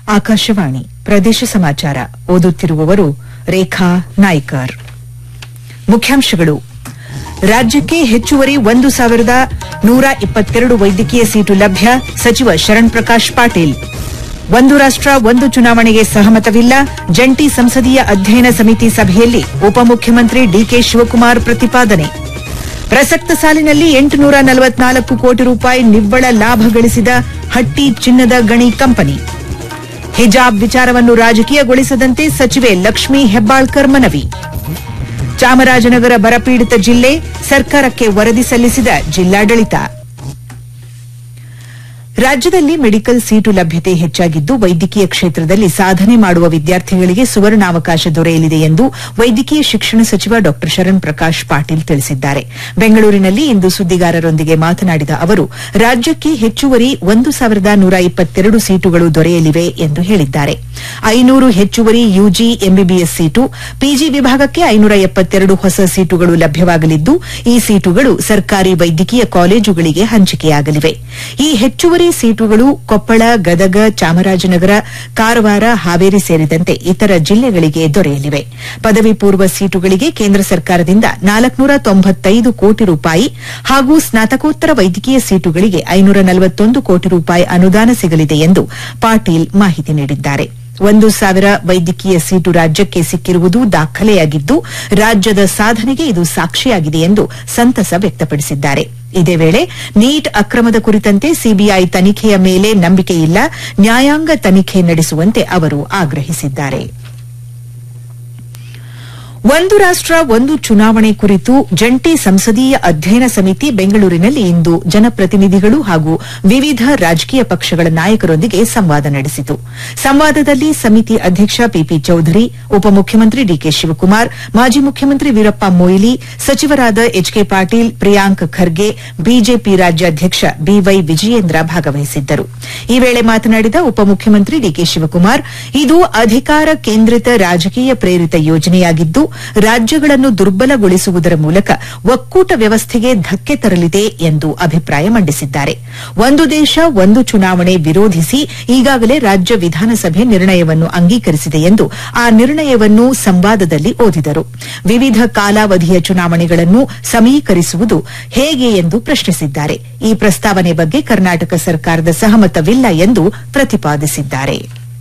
ಆಕಾಶವಾಣಿ ಪ್ರದೇಶ ಸಮಾಚಾರ ಓದುತ್ತಿರುವವರು ರೇಖಾ ನಾಯ್ಕರ್ ಮುಖ್ಯಾಂಶಗಳು ರಾಜ್ಯಕ್ಕೆ ಹೆಚ್ಚುವರಿ ಒಂದು ಸಾವಿರದ ನೂರ ಇಪ್ಪತ್ತೆರಡು ವೈದ್ಯಕೀಯ ಸೀಟು ಲಭ್ಯ ಸಚಿವ ಶರಣ್ ಪ್ರಕಾಶ್ ಪಾಟೀಲ್ ಒಂದು ರಾಷ್ಟ ಒಂದು ಚುನಾವಣೆಗೆ ಸಹಮತವಿಲ್ಲ ಜಂಟಿ ಸಂಸದೀಯ ಅಧ್ಯಯನ ಸಮಿತಿ ಸಭೆಯಲ್ಲಿ ಉಪಮುಖ್ಯಮಂತ್ರಿ ಡಿಕೆ ಶಿವಕುಮಾರ್ ಪ್ರತಿಪಾದನೆ ಪ್ರಸಕ್ತ ಸಾಲಿನಲ್ಲಿ ಎಂಟುನೂರ ನಲವತ್ನಾಲ್ಕು ಕೋಟಿ ರೂಪಾಯಿ ನಿವ್ವಳ ಲಾಭ ಗಳಿಸಿದ ಹಟ್ಟಿ ಚಿನ್ನದ ಗಣಿ ಕಂಪನಿ ಹಿಜಾಬ್ ವಿಚಾರವನ್ನು ರಾಜಕೀಯಗೊಳಿಸದಂತೆ ಸಚಿವೆ ಲಕ್ಷ್ಮೀ ಹೆಬ್ಬಾಳ್ಕರ್ ಮನವಿ ಚಾಮರಾಜನಗರ ಬರಪೀಡಿತ ಜಿಲ್ಲೆ ಸರ್ಕಾರಕ್ಕೆ ವರದಿ ಸಲ್ಲಿಸಿದ ಜಿಲ್ಲಾಡಳಿತ ರಾಜ್ಯದಲ್ಲಿ ಮೆಡಿಕಲ್ ಸೀಟು ಲಭ್ಯತೆ ಹೆಚ್ಚಾಗಿದ್ದು ವೈದ್ಯಕೀಯ ಕ್ಷೇತ್ರದಲ್ಲಿ ಸಾಧನೆ ಮಾಡುವ ವಿದ್ಯಾರ್ಥಿಗಳಿಗೆ ಸುವರ್ಣಾವಕಾಶ ದೊರೆಯಲಿದೆ ಎಂದು ವೈದ್ಯಕೀಯ ಶಿಕ್ಷಣ ಸಚಿವ ಡಾ ಶರಣ್ ಪ್ರಕಾಶ್ ಪಾಟೀಲ್ ತಿಳಿಸಿದ್ದಾರೆ ಬೆಂಗಳೂರಿನಲ್ಲಿ ಇಂದು ಸುದ್ದಿಗಾರರೊಂದಿಗೆ ಮಾತನಾಡಿದ ಅವರು ರಾಜ್ಯಕ್ಕೆ ಹೆಚ್ಚುವರಿ ಒಂದು ಸಾವಿರದ ನೂರ ಇಪ್ಪತ್ತೆರಡು ಸೀಟುಗಳು ದೊರೆಯಲಿವೆ ಎಂದು ಹೇಳಿದ್ದಾರೆ ಐನೂರು ಹೆಚ್ಚುವರಿ ಯುಜಿ ಎಂಬಿಬಿಎಸ್ ಸೀಟು ಪಿಜಿ ವಿಭಾಗಕ್ಕೆ ಐನೂರ ಎಪ್ಪತ್ತೆರಡು ಹೊಸ ಸೀಟುಗಳು ಲಭ್ಯವಾಗಲಿದ್ದು ಈ ಸೀಟುಗಳು ಸರ್ಕಾರಿ ವೈದ್ಯಕೀಯ ಕಾಲೇಜುಗಳಿಗೆ ಹಂಚಿಕೆಯಾಗಲಿವೆ ಈ ಹೆಚ್ಚುವರಿ ಸೀಟುಗಳು ಕೊಪ್ಪಳ ಗದಗ ಚಾಮರಾಜನಗರ ಕಾರವಾರ ಹಾವೇರಿ ಸೇರಿದಂತೆ ಇತರ ಜಿಲ್ಲೆಗಳಿಗೆ ದೊರೆಯಲಿವೆ ಪದವಿ ಪೂರ್ವ ಸೀಟುಗಳಿಗೆ ಕೇಂದ್ರ ಸರ್ಕಾರದಿಂದ ನಾಲ್ಕನೂರ ತೊಂಬತ್ತೈದು ಕೋಟಿ ರೂಪಾಯಿ ಹಾಗೂ ಸ್ನಾತಕೋತ್ತರ ವೈದ್ಯಕೀಯ ಸೀಟುಗಳಿಗೆ ಐನೂರ ನಲವತ್ತೊಂದು ಕೋಟಿ ರೂಪಾಯಿ ಅನುದಾನ ಸಿಗಲಿದೆ ಎಂದು ಪಾಟೀಲ್ ಮಾಹಿತಿ ನೀಡಿದ್ದಾರೆ ಒಂದು ಸಾವಿರ ವೈದ್ಯಕೀಯ ಸೀಟು ರಾಜ್ಯಕ್ಕೆ ಸಿಕ್ಕಿರುವುದು ದಾಖಲೆಯಾಗಿದ್ದು ರಾಜ್ಯದ ಸಾಧನೆಗೆ ಇದು ಸಾಕ್ಷಿಯಾಗಿದೆ ಎಂದು ಸಂತಸ ವ್ಯಕ್ತಪಡಿಸಿದ್ದಾರೆ ಇದೇ ವೇಳೆ ನೀಟ್ ಅಕ್ರಮದ ಕುರಿತಂತೆ ಸಿಬಿಐ ತನಿಖೆಯ ಮೇಲೆ ನಂಬಿಕೆಯಿಲ್ಲ ನ್ಯಾಯಾಂಗ ತನಿಖೆ ನಡೆಸುವಂತೆ ಅವರು ಆಗ್ರಹಿಸಿದ್ದಾರೆ ಒಂದು ರಾಷ್ಟ ಒಂದು ಚುನಾವಣೆ ಕುರಿತು ಜಂಟಿ ಸಂಸದೀಯ ಅಧ್ಯಯನ ಸಮಿತಿ ಬೆಂಗಳೂರಿನಲ್ಲಿ ಇಂದು ಜನಪ್ರತಿನಿಧಿಗಳು ಹಾಗೂ ವಿವಿಧ ರಾಜಕೀಯ ಪಕ್ಷಗಳ ನಾಯಕರೊಂದಿಗೆ ಸಂವಾದ ನಡೆಸಿತು ಸಂವಾದದಲ್ಲಿ ಸಮಿತಿ ಅಧ್ಯಕ್ಷ ಪಿಪಿ ಚೌಧರಿ ಉಪಮುಖ್ಯಮಂತ್ರಿ ಡಿಕೆ ಶಿವಕುಮಾರ್ ಮಾಜಿ ಮುಖ್ಯಮಂತ್ರಿ ವೀರಪ್ಪ ಮೊಯ್ಲಿ ಸಚಿವರಾದ ಎಚ್ಕೆ ಪಾಟೀಲ್ ಪ್ರಿಯಾಂಕ್ ಖರ್ಗೆ ಬಿಜೆಪಿ ರಾಜ್ಯಾಧ್ಯಕ್ಷ ಬಿವೈ ವಿಜಯೇಂದ್ರ ಭಾಗವಹಿಸಿದ್ದರು ಈ ವೇಳೆ ಮಾತನಾಡಿದ ಉಪಮುಖ್ಯಮಂತ್ರಿ ಡಿಕೆ ಶಿವಕುಮಾರ್ ಇದು ಅಧಿಕಾರ ಕೇಂದ್ರಿತ ರಾಜಕೀಯ ಪ್ರೇರಿತ ಯೋಜನೆಯಾಗಿದ್ದು ರಾಜ್ಯಗಳನ್ನು ದುರ್ಬಲಗೊಳಿಸುವುದರ ಮೂಲಕ ಒಕ್ಕೂಟ ವ್ಯವಸ್ಥೆಗೆ ಧಕ್ಕೆ ತರಲಿದೆ ಎಂದು ಅಭಿಪ್ರಾಯ ಮಂಡಿಸಿದ್ದಾರೆ ಒಂದು ದೇಶ ಒಂದು ಚುನಾವಣೆ ವಿರೋಧಿಸಿ ಈಗಾಗಲೇ ರಾಜ್ಯ ವಿಧಾನಸಭೆ ನಿರ್ಣಯವನ್ನು ಅಂಗೀಕರಿಸಿದೆ ಎಂದು ಆ ನಿರ್ಣಯವನ್ನು ಸಂವಾದದಲ್ಲಿ ಓದಿದರು ವಿವಿಧ ಕಾಲಾವಧಿಯ ಚುನಾವಣೆಗಳನ್ನು ಸಮೀಕರಿಸುವುದು ಹೇಗೆ ಎಂದು ಪ್ರಶ್ನಿಸಿದ್ದಾರೆ ಈ ಪ್ರಸ್ತಾವನೆ ಬಗ್ಗೆ ಕರ್ನಾಟಕ ಸರ್ಕಾರದ ಸಹಮತವಿಲ್ಲ ಎಂದು ಪ್ರತಿಪಾದಿಸಿದ್ದಾರೆ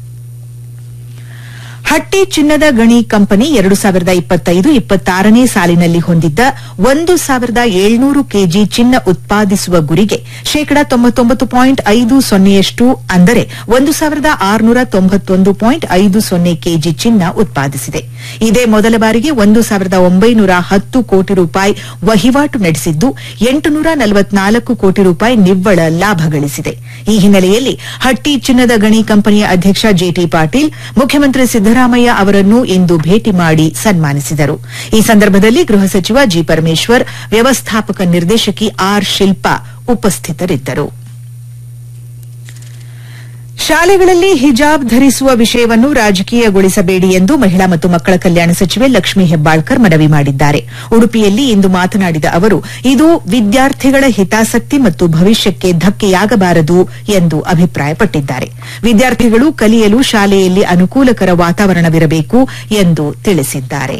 ಹಟ್ಟಿ ಚಿನ್ನದ ಗಣಿ ಕಂಪನಿ ಎರಡು ಸಾವಿರದ ಇಪ್ಪತ್ತೈದು ಇಪ್ಪತ್ತಾರನೇ ಸಾಲಿನಲ್ಲಿ ಹೊಂದಿದ್ದ ಒಂದು ಸಾವಿರದ ಏಳ್ನೂರು ಕೆಜಿ ಚಿನ್ನ ಉತ್ಪಾದಿಸುವ ಗುರಿಗೆ ಶೇಕಡ ತೊಂಬತ್ತೊಂಬತ್ತು ಪಾಯಿಂಟ್ ಐದು ಸೊನ್ನೆಯಷ್ಟು ಅಂದರೆ ಒಂದು ಸಾವಿರದ ಆರುನೂರ ತೊಂಬತ್ತೊಂದು ಪಾಯಿಂಟ್ ಐದು ಸೊನ್ನೆ ಕೆಜಿ ಚಿನ್ನ ಉತ್ಪಾದಿಸಿದೆ ಇದೇ ಮೊದಲ ಬಾರಿಗೆ ಒಂದು ಸಾವಿರದ ಒಂಬೈನೂರ ಹತ್ತು ಕೋಟಿ ರೂಪಾಯಿ ವಹಿವಾಟು ನಡೆಸಿದ್ದು ಎಂಟುನೂರ ನಲವತ್ನಾಲ್ಕು ಕೋಟಿ ರೂಪಾಯಿ ನಿವ್ವಳ ಲಾಭ ಗಳಿಸಿದೆ ಈ ಹಿನ್ನೆಲೆಯಲ್ಲಿ ಹಟ್ಟಿ ಚಿನ್ನದ ಗಣಿ ಕಂಪನಿಯ ಅಧ್ಯಕ್ಷ ಜೆಟಿ ಪಾಟೀಲ್ ಮುಖ್ಯಮಂತ್ರಿ ಸಿದ್ದರಾಮಯ್ಯ ಅವರನ್ನು ಇಂದು ಭೇಟಿ ಮಾಡಿ ಸನ್ಮಾನಿಸಿದರು ಈ ಸಂದರ್ಭದಲ್ಲಿ ಗೃಹ ಸಚಿವ ಜಿ ಪರಮೇಶ್ವರ್ ವ್ಯವಸ್ಥಾಪಕ ನಿರ್ದೇಶಕಿ ಆರ್ ಶಿಲ್ಪಾ ಉಪಸ್ಥಿತರಿದ್ದರು ಶಾಲೆಗಳಲ್ಲಿ ಹಿಜಾಬ್ ಧರಿಸುವ ವಿಷಯವನ್ನು ರಾಜಕೀಯಗೊಳಿಸಬೇಡಿ ಎಂದು ಮಹಿಳಾ ಮತ್ತು ಮಕ್ಕಳ ಕಲ್ಯಾಣ ಸಚಿವೆ ಲಕ್ಷ್ಮೀ ಹೆಬ್ಬಾಳ್ಕರ್ ಮನವಿ ಮಾಡಿದ್ದಾರೆ ಉಡುಪಿಯಲ್ಲಿ ಇಂದು ಮಾತನಾಡಿದ ಅವರು ಇದು ವಿದ್ಯಾರ್ಥಿಗಳ ಹಿತಾಸಕ್ತಿ ಮತ್ತು ಭವಿಷ್ಯಕ್ಕೆ ಧಕ್ಕೆಯಾಗಬಾರದು ಎಂದು ಅಭಿಪ್ರಾಯಪಟ್ಟಿದ್ದಾರೆ ವಿದ್ಯಾರ್ಥಿಗಳು ಕಲಿಯಲು ಶಾಲೆಯಲ್ಲಿ ಅನುಕೂಲಕರ ವಾತಾವರಣವಿರಬೇಕು ಎಂದು ತಿಳಿಸಿದ್ದಾರೆ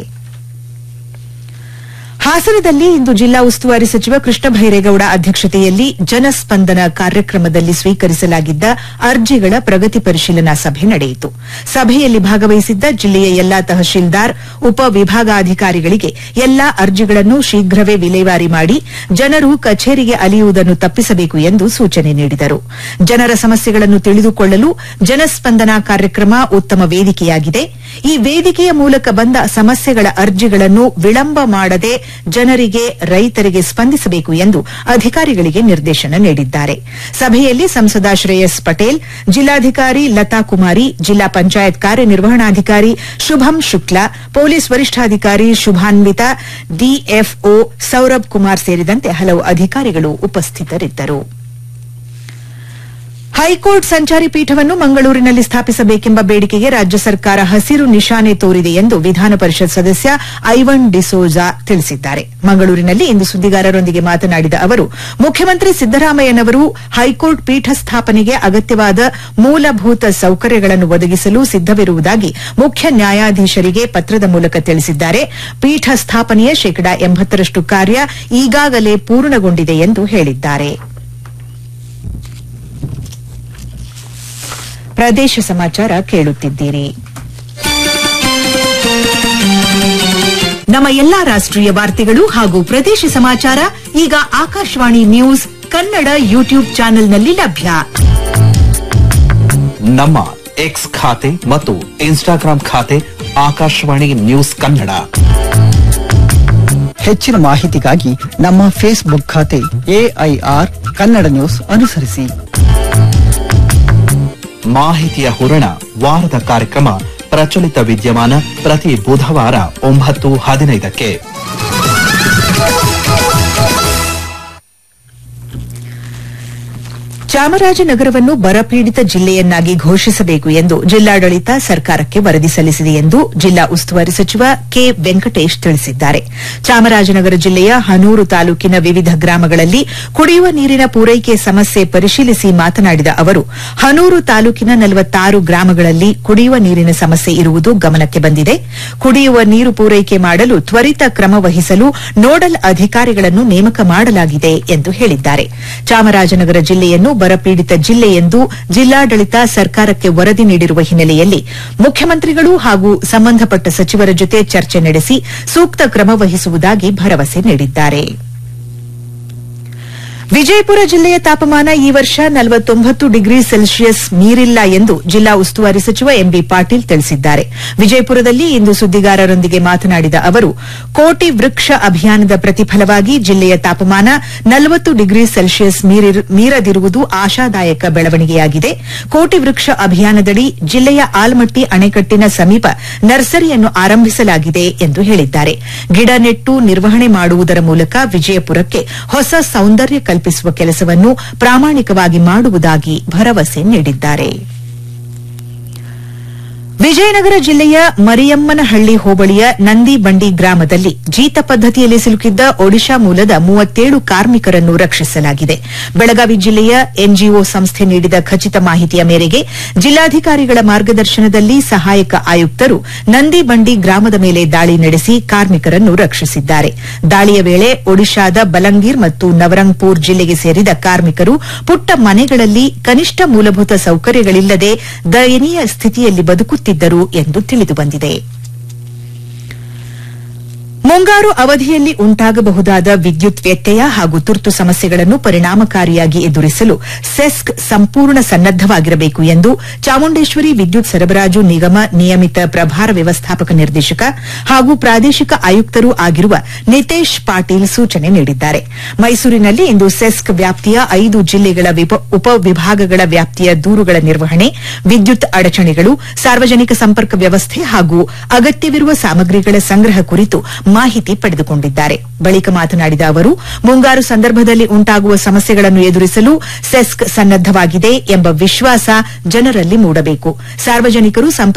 ಹಾಸನದಲ್ಲಿ ಇಂದು ಜಿಲ್ಲಾ ಉಸ್ತುವಾರಿ ಸಚಿವ ಕೃಷ್ಣ ಭೈರೇಗೌಡ ಅಧ್ಯಕ್ಷತೆಯಲ್ಲಿ ಜನಸ್ಪಂದನ ಕಾರ್ಯಕ್ರಮದಲ್ಲಿ ಸ್ವೀಕರಿಸಲಾಗಿದ್ದ ಅರ್ಜಿಗಳ ಪ್ರಗತಿ ಪರಿಶೀಲನಾ ಸಭೆ ನಡೆಯಿತು ಸಭೆಯಲ್ಲಿ ಭಾಗವಹಿಸಿದ್ದ ಜಿಲ್ಲೆಯ ಎಲ್ಲಾ ತಹಶೀಲ್ದಾರ್ ಉಪ ವಿಭಾಗಾಧಿಕಾರಿಗಳಿಗೆ ಎಲ್ಲಾ ಅರ್ಜಿಗಳನ್ನು ಶೀಘ್ರವೇ ವಿಲೇವಾರಿ ಮಾಡಿ ಜನರು ಕಚೇರಿಗೆ ಅಲಿಯುವುದನ್ನು ತಪ್ಪಿಸಬೇಕು ಎಂದು ಸೂಚನೆ ನೀಡಿದರು ಜನರ ಸಮಸ್ಯೆಗಳನ್ನು ತಿಳಿದುಕೊಳ್ಳಲು ಜನಸ್ಪಂದನ ಕಾರ್ಯಕ್ರಮ ಉತ್ತಮ ವೇದಿಕೆಯಾಗಿದೆ ಈ ವೇದಿಕೆಯ ಮೂಲಕ ಬಂದ ಸಮಸ್ಯೆಗಳ ಅರ್ಜಿಗಳನ್ನು ವಿಳಂಬ ಮಾಡದೆ ಜನರಿಗೆ ರೈತರಿಗೆ ಸ್ಪಂದಿಸಬೇಕು ಎಂದು ಅಧಿಕಾರಿಗಳಿಗೆ ನಿರ್ದೇಶನ ನೀಡಿದ್ದಾರೆ ಸಭೆಯಲ್ಲಿ ಸಂಸದ ಶ್ರೇಯಸ್ ಪಟೇಲ್ ಜಿಲ್ಲಾಧಿಕಾರಿ ಲತಾ ಕುಮಾರಿ ಜಿಲ್ಲಾ ಪಂಚಾಯತ್ ಕಾರ್ಯನಿರ್ವಹಣಾಧಿಕಾರಿ ಶುಭಂ ಶುಕ್ಲಾ ಪೊಲೀಸ್ ವರಿಷ್ಠಾಧಿಕಾರಿ ಶುಭಾನ್ವಿತಾ ಡಿಎಫ್ಒ ಸೌರಭ್ ಕುಮಾರ್ ಸೇರಿದಂತೆ ಹಲವು ಅಧಿಕಾರಿಗಳು ಉಪಸ್ಥಿತರಿದ್ದರು ಹೈಕೋರ್ಟ್ ಸಂಚಾರಿ ಪೀಠವನ್ನು ಮಂಗಳೂರಿನಲ್ಲಿ ಸ್ಥಾಪಿಸಬೇಕೆಂಬ ಬೇಡಿಕೆಗೆ ರಾಜ್ಯ ಸರ್ಕಾರ ಹಸಿರು ನಿಶಾನೆ ತೋರಿದೆ ಎಂದು ವಿಧಾನ ಪರಿಷತ್ ಸದಸ್ಯ ಐವನ್ ಡಿಸೋಜಾ ತಿಳಿಸಿದ್ದಾರೆ ಮಂಗಳೂರಿನಲ್ಲಿ ಇಂದು ಸುದ್ದಿಗಾರರೊಂದಿಗೆ ಮಾತನಾಡಿದ ಅವರು ಮುಖ್ಯಮಂತ್ರಿ ಸಿದ್ದರಾಮಯ್ಯನವರು ಹೈಕೋರ್ಟ್ ಪೀಠ ಸ್ಥಾಪನೆಗೆ ಅಗತ್ಯವಾದ ಮೂಲಭೂತ ಸೌಕರ್ಯಗಳನ್ನು ಒದಗಿಸಲು ಸಿದ್ದವಿರುವುದಾಗಿ ಮುಖ್ಯ ನ್ಯಾಯಾಧೀಶರಿಗೆ ಪತ್ರದ ಮೂಲಕ ತಿಳಿಸಿದ್ದಾರೆ ಪೀಠ ಸ್ಥಾಪನೆಯ ಶೇಕಡಾ ಎಂಬತ್ತರಷ್ಟು ಕಾರ್ಯ ಈಗಾಗಲೇ ಪೂರ್ಣಗೊಂಡಿದೆ ಎಂದು ಹೇಳಿದ್ದಾರೆ ಪ್ರದೇಶ ಸಮಾಚಾರ ಕೇಳುತ್ತಿದ್ದೀರಿ ನಮ್ಮ ಎಲ್ಲಾ ರಾಷ್ಟ್ರೀಯ ವಾರ್ತೆಗಳು ಹಾಗೂ ಪ್ರದೇಶ ಸಮಾಚಾರ ಈಗ ಆಕಾಶವಾಣಿ ನ್ಯೂಸ್ ಕನ್ನಡ ಯೂಟ್ಯೂಬ್ ಚಾನೆಲ್ನಲ್ಲಿ ಲಭ್ಯ ನಮ್ಮ ಎಕ್ಸ್ ಖಾತೆ ಮತ್ತು ಇನ್ಸ್ಟಾಗ್ರಾಂ ಖಾತೆ ಆಕಾಶವಾಣಿ ನ್ಯೂಸ್ ಕನ್ನಡ ಹೆಚ್ಚಿನ ಮಾಹಿತಿಗಾಗಿ ನಮ್ಮ ಫೇಸ್ಬುಕ್ ಖಾತೆ ಎಐಆರ್ ಕನ್ನಡ ನ್ಯೂಸ್ ಅನುಸರಿಸಿ ಮಾಹಿತಿಯ ಹೂರಣ ವಾರದ ಕಾರ್ಯಕ್ರಮ ಪ್ರಚಲಿತ ವಿದ್ಯಮಾನ ಪ್ರತಿ ಬುಧವಾರ ಒಂಬತ್ತು ಹದಿನೈದಕ್ಕೆ ಚಾಮರಾಜನಗರವನ್ನು ಬರಪೀಡಿತ ಜಿಲ್ಲೆಯನ್ನಾಗಿ ಘೋಷಿಸಬೇಕು ಎಂದು ಜಿಲ್ಲಾಡಳಿತ ಸರ್ಕಾರಕ್ಕೆ ವರದಿ ಸಲ್ಲಿಸಿದೆ ಎಂದು ಜಿಲ್ಲಾ ಉಸ್ತುವಾರಿ ಸಚಿವ ಕೆ ವೆಂಕಟೇಶ್ ತಿಳಿಸಿದ್ದಾರೆ ಚಾಮರಾಜನಗರ ಜಿಲ್ಲೆಯ ಹನೂರು ತಾಲೂಕಿನ ವಿವಿಧ ಗ್ರಾಮಗಳಲ್ಲಿ ಕುಡಿಯುವ ನೀರಿನ ಪೂರೈಕೆ ಸಮಸ್ಯೆ ಪರಿಶೀಲಿಸಿ ಮಾತನಾಡಿದ ಅವರು ಹನೂರು ತಾಲೂಕಿನ ನಲವತ್ತಾರು ಗ್ರಾಮಗಳಲ್ಲಿ ಕುಡಿಯುವ ನೀರಿನ ಸಮಸ್ಯೆ ಇರುವುದು ಗಮನಕ್ಕೆ ಬಂದಿದೆ ಕುಡಿಯುವ ನೀರು ಪೂರೈಕೆ ಮಾಡಲು ತ್ವರಿತ ಕ್ರಮ ವಹಿಸಲು ನೋಡಲ್ ಅಧಿಕಾರಿಗಳನ್ನು ನೇಮಕ ಮಾಡಲಾಗಿದೆ ಎಂದು ಹೇಳಿದ್ದಾರೆ ಚಾಮರಾಜನಗರ ಜಿಲ್ಲೆಯನ್ನು ಬರಪೀಡಿತ ಜಿಲ್ಲೆ ಎಂದು ಜಿಲ್ಲಾಡಳಿತ ಸರ್ಕಾರಕ್ಕೆ ವರದಿ ನೀಡಿರುವ ಹಿನ್ನೆಲೆಯಲ್ಲಿ ಮುಖ್ಯಮಂತ್ರಿಗಳು ಹಾಗೂ ಸಂಬಂಧಪಟ್ಟ ಸಚಿವರ ಜೊತೆ ಚರ್ಚೆ ನಡೆಸಿ ಸೂಕ್ತ ಕ್ರಮ ವಹಿಸುವುದಾಗಿ ಭರವಸೆ ನೀಡಿದ್ದಾರೆ ವಿಜಯಪುರ ಜಿಲ್ಲೆಯ ತಾಪಮಾನ ಈ ವರ್ಷ ನಲವತ್ತೊಂಬತ್ತು ಡಿಗ್ರಿ ಸೆಲ್ಸಿಯಸ್ ಮೀರಿಲ್ಲ ಎಂದು ಜಿಲ್ಲಾ ಉಸ್ತುವಾರಿ ಸಚಿವ ಎಂಬಿ ಪಾಟೀಲ್ ತಿಳಿಸಿದ್ದಾರೆ ವಿಜಯಪುರದಲ್ಲಿ ಇಂದು ಸುದ್ದಿಗಾರರೊಂದಿಗೆ ಮಾತನಾಡಿದ ಅವರು ಕೋಟಿ ವೃಕ್ಷ ಅಭಿಯಾನದ ಪ್ರತಿಫಲವಾಗಿ ಜಿಲ್ಲೆಯ ತಾಪಮಾನ ನಲವತ್ತು ಡಿಗ್ರಿ ಸೆಲ್ಸಿಯಸ್ ಮೀರಿರ್- ಮೀರದಿರುವುದು ಆಶಾದಾಯಕ ಬೆಳವಣಿಗೆಯಾಗಿದೆ ಕೋಟಿ ವೃಕ್ಷ ಅಭಿಯಾನದಡಿ ಜಿಲ್ಲೆಯ ಆಲ್ಮಟ್ಟಿ ಅಣೆಕಟ್ಟಿನ ಸಮೀಪ ನರ್ಸರಿಯನ್ನು ಆರಂಭಿಸಲಾಗಿದೆ ಎಂದು ಹೇಳಿದ್ದಾರೆ ಗಿಡ ನೆಟ್ಟು ನಿರ್ವಹಣೆ ಮಾಡುವುದರ ಮೂಲಕ ವಿಜಯಪುರಕ್ಕೆ ಹೊಸ ಸೌಂದರ್ಯ ಕಲ್ಪಿಸುವ ಕೆಲಸವನ್ನು ಪ್ರಾಮಾಣಿಕವಾಗಿ ಮಾಡುವುದಾಗಿ ಭರವಸೆ ನೀಡಿದ್ದಾರೆ ವಿಜಯನಗರ ಜಿಲ್ಲೆಯ ಮರಿಯಮ್ಮನಹಳ್ಳಿ ಹೋಬಳಿಯ ನಂದಿಬಂಡಿ ಗ್ರಾಮದಲ್ಲಿ ಜೀತ ಪದ್ದತಿಯಲ್ಲಿ ಸಿಲುಕಿದ್ದ ಒಡಿಶಾ ಮೂಲದ ಮೂವತ್ತೇಳು ಕಾರ್ಮಿಕರನ್ನು ರಕ್ಷಿಸಲಾಗಿದೆ ಬೆಳಗಾವಿ ಜಿಲ್ಲೆಯ ಎನ್ಜಿಒ ಸಂಸ್ಥೆ ನೀಡಿದ ಖಚಿತ ಮಾಹಿತಿಯ ಮೇರೆಗೆ ಜಿಲ್ಲಾಧಿಕಾರಿಗಳ ಮಾರ್ಗದರ್ಶನದಲ್ಲಿ ಸಹಾಯಕ ಆಯುಕ್ತರು ನಂದಿಬಂಡಿ ಗ್ರಾಮದ ಮೇಲೆ ದಾಳಿ ನಡೆಸಿ ಕಾರ್ಮಿಕರನ್ನು ರಕ್ಷಿಸಿದ್ದಾರೆ ದಾಳಿಯ ವೇಳೆ ಒಡಿಶಾದ ಬಲಂಗೀರ್ ಮತ್ತು ನವರಂಗ್ಪುರ್ ಜಿಲ್ಲೆಗೆ ಸೇರಿದ ಕಾರ್ಮಿಕರು ಪುಟ್ಟ ಮನೆಗಳಲ್ಲಿ ಕನಿಷ್ಠ ಮೂಲಭೂತ ಸೌಕರ್ಯಗಳಿಲ್ಲದೆ ದಯನೀಯ ಸ್ಥಿತಿಯಲ್ಲಿ ಬದುಕುತ್ತಿದ್ದರು ಎಂದು ತಿಳಿದುಬಂದಿದೆ ಮುಂಗಾರು ಅವಧಿಯಲ್ಲಿ ಉಂಟಾಗಬಹುದಾದ ವಿದ್ಯುತ್ ವ್ಯತ್ಯಯ ಹಾಗೂ ತುರ್ತು ಸಮಸ್ಯೆಗಳನ್ನು ಪರಿಣಾಮಕಾರಿಯಾಗಿ ಎದುರಿಸಲು ಸೆಸ್ಕ್ ಸಂಪೂರ್ಣ ಸನ್ನದ್ದವಾಗಿರಬೇಕು ಎಂದು ಚಾಮುಂಡೇಶ್ವರಿ ವಿದ್ಯುತ್ ಸರಬರಾಜು ನಿಗಮ ನಿಯಮಿತ ಪ್ರಭಾರ ವ್ಯವಸ್ಥಾಪಕ ನಿರ್ದೇಶಕ ಹಾಗೂ ಪ್ರಾದೇಶಿಕ ಆಯುಕ್ತರೂ ಆಗಿರುವ ನಿತೇಶ್ ಪಾಟೀಲ್ ಸೂಚನೆ ನೀಡಿದ್ದಾರೆ ಮೈಸೂರಿನಲ್ಲಿ ಇಂದು ಸೆಸ್ಕ್ ವ್ಯಾಪ್ತಿಯ ಐದು ಜಿಲ್ಲೆಗಳ ವಿಪ- ಉಪವಿಭಾಗಗಳ ವ್ಯಾಪ್ತಿಯ ದೂರುಗಳ ನಿರ್ವಹಣೆ ವಿದ್ಯುತ್ ಅಡಚಣೆಗಳು ಸಾರ್ವಜನಿಕ ಸಂಪರ್ಕ ವ್ಯವಸ್ಥೆ ಹಾಗೂ ಅಗತ್ಯವಿರುವ ಸಾಮಗ್ರಿಗಳ ಸಂಗ್ರಹ ಕುರಿತು ಮಾಹಿತಿ ಪಡೆದುಕೊಂಡಿದ್ದಾರೆ ಬಳಿಕ ಮಾತನಾಡಿದ ಅವರು ಮುಂಗಾರು ಸಂದರ್ಭದಲ್ಲಿ ಉಂಟಾಗುವ ಸಮಸ್ಯೆಗಳನ್ನು ಎದುರಿಸಲು ಸೆಸ್ಕ್ ಸನ್ನದ್ದವಾಗಿದೆ ಎಂಬ ವಿಶ್ವಾಸ ಜನರಲ್ಲಿ ಮೂಡಬೇಕು ಸಾರ್ವಜನಿಕರು ಸಂಪರ್ಕ